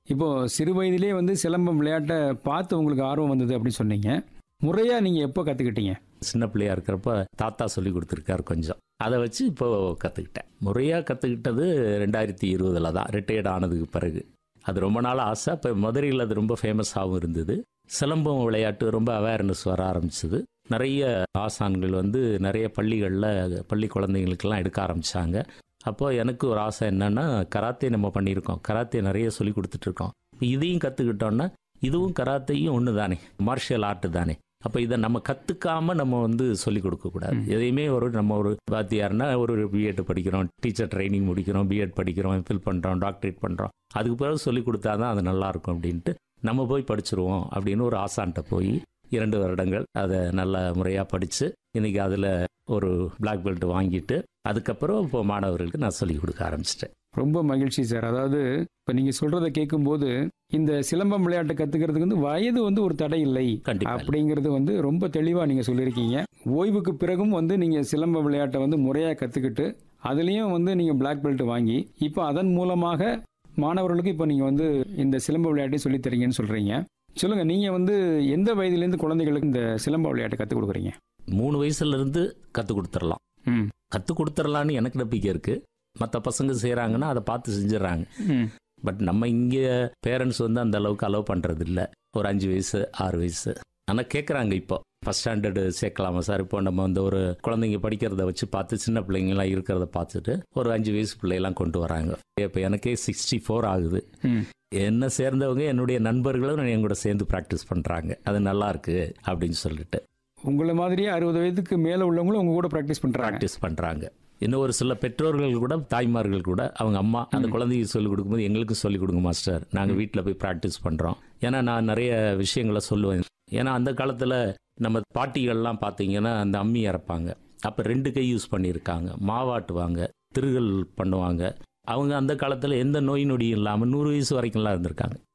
இப்போ சிறு வயதிலே வந்து சிலம்பம் விளையாட்டை பார்த்து உங்களுக்கு ஆர்வம் வந்தது அப்படின்னு சொன்னீங்க முறையா நீங்க எப்போ கத்துக்கிட்டீங்க சின்ன பிள்ளையா இருக்கிறப்ப தாத்தா சொல்லி கொடுத்துருக்காரு கொஞ்சம் அதை வச்சு இப்போ கற்றுக்கிட்டேன் முறையாக கற்றுக்கிட்டது ரெண்டாயிரத்தி இருபதில் தான் ரிட்டையர்ட் ஆனதுக்கு பிறகு அது ரொம்ப நாள் ஆசை இப்போ மதுரையில் அது ரொம்ப ஃபேமஸாகவும் இருந்தது சிலம்பம் விளையாட்டு ரொம்ப அவேர்னஸ் வர ஆரம்பிச்சது நிறைய ஆசான்கள் வந்து நிறைய பள்ளிகளில் பள்ளி குழந்தைங்களுக்கெல்லாம் எடுக்க ஆரம்பித்தாங்க அப்போ எனக்கு ஒரு ஆசை என்னன்னா கராத்தே நம்ம பண்ணியிருக்கோம் கராத்தே நிறைய சொல்லி கொடுத்துட்ருக்கோம் இதையும் கற்றுக்கிட்டோன்னா இதுவும் கராத்தையும் ஒன்று தானே மார்ஷியல் ஆர்ட் தானே அப்போ இதை நம்ம கற்றுக்காம நம்ம வந்து சொல்லிக் கொடுக்கக்கூடாது எதையுமே ஒரு நம்ம ஒரு வாத்தியார்னா ஒரு பிஎட் படிக்கிறோம் டீச்சர் ட்ரைனிங் முடிக்கிறோம் பிஎட் படிக்கிறோம் எம்ஃபில் பண்ணுறோம் டாக்டரேட் பண்ணுறோம் அதுக்கு பிறகு சொல்லி கொடுத்தா தான் அது நல்லாயிருக்கும் அப்படின்ட்டு நம்ம போய் படிச்சிருவோம் அப்படின்னு ஒரு ஆசான்ட்ட போய் இரண்டு வருடங்கள் அதை நல்ல முறையாக படித்து இன்றைக்கி அதில் ஒரு பிளாக் பெல்ட் வாங்கிட்டு அதுக்கப்புறம் இப்போ மாணவர்களுக்கு நான் சொல்லிக் கொடுக்க ஆரம்பிச்சிட்டேன் ரொம்ப மகிழ்ச்சி சார் அதாவது இப்போ நீங்க சொல்றதை கேட்கும்போது இந்த சிலம்பம் விளையாட்டை கத்துக்கிறதுக்கு வந்து வயது வந்து ஒரு தடை இல்லை கண்டிப்பாக அப்படிங்கிறது வந்து ரொம்ப தெளிவா நீங்க சொல்லியிருக்கீங்க ஓய்வுக்கு பிறகும் வந்து நீங்க சிலம்ப விளையாட்டை வந்து முறையா கத்துக்கிட்டு அதுலயும் வந்து நீங்க பிளாக் பெல்ட் வாங்கி இப்போ அதன் மூலமாக மாணவர்களுக்கு இப்போ நீங்க வந்து இந்த சிலம்ப விளையாட்டை சொல்லித் தரீங்கன்னு சொல்றீங்க சொல்லுங்க நீங்க வந்து எந்த வயதிலேருந்து குழந்தைகளுக்கு இந்த சிலம்ப விளையாட்டை கற்றுக் கொடுக்குறீங்க மூணு வயசுலேருந்து கற்றுக் கொடுத்துடலாம் ம் கற்றுக் கொடுத்துடலான்னு எனக்கு நம்பிக்கை இருக்குது மற்ற பசங்க செய்கிறாங்கன்னா அதை பார்த்து செஞ்சிடறாங்க ம் பட் நம்ம இங்கே பேரண்ட்ஸ் வந்து அந்த அளவுக்கு அலோவ் பண்ணுறது இல்லை ஒரு அஞ்சு வயசு ஆறு வயசு ஆனால் கேட்குறாங்க இப்போ ஃபஸ்ட் ஸ்டாண்டர்டு சேர்க்கலாமா சார் இப்போ நம்ம வந்து ஒரு குழந்தைங்க படிக்கிறத வச்சு பார்த்து சின்ன பிள்ளைங்களாம் இருக்கிறத பார்த்துட்டு ஒரு அஞ்சு வயசு பிள்ளையெல்லாம் கொண்டு வராங்க இப்போ எனக்கே சிக்ஸ்டி ஃபோர் ஆகுது ம் என்ன சேர்ந்தவங்க என்னுடைய நண்பர்களும் என் கூட சேர்ந்து ப்ராக்டிஸ் பண்ணுறாங்க அது நல்லா இருக்கு அப்படின்னு சொல்லிட்டு உங்களை மாதிரியே அறுபது வயதுக்கு மேலே உள்ளவங்களும் உங்க கூட ப்ராக்டிஸ் பண்றாங்க ப்ராக்டிஸ் பண்ணுறாங்க இன்னும் ஒரு சில பெற்றோர்கள் கூட தாய்மார்கள் கூட அவங்க அம்மா அந்த குழந்தைக்கு சொல்லிக் கொடுக்கும்போது எங்களுக்கும் சொல்லிக் கொடுங்க மாஸ்டர் நாங்கள் வீட்டில் போய் ப்ராக்டிஸ் பண்ணுறோம் ஏன்னா நான் நிறைய விஷயங்களை சொல்லுவேன் ஏன்னா அந்த காலத்தில் நம்ம பாட்டிகள்லாம் பார்த்தீங்கன்னா அந்த அம்மி இறப்பாங்க அப்போ ரெண்டு கை யூஸ் பண்ணியிருக்காங்க மாவாட்டுவாங்க திருகல் பண்ணுவாங்க அவங்க அந்த காலத்தில் எந்த நோய் நொடியும் இல்லாமல் நூறு வயசு வரைக்கும்லாம் இருந்திருக்காங்க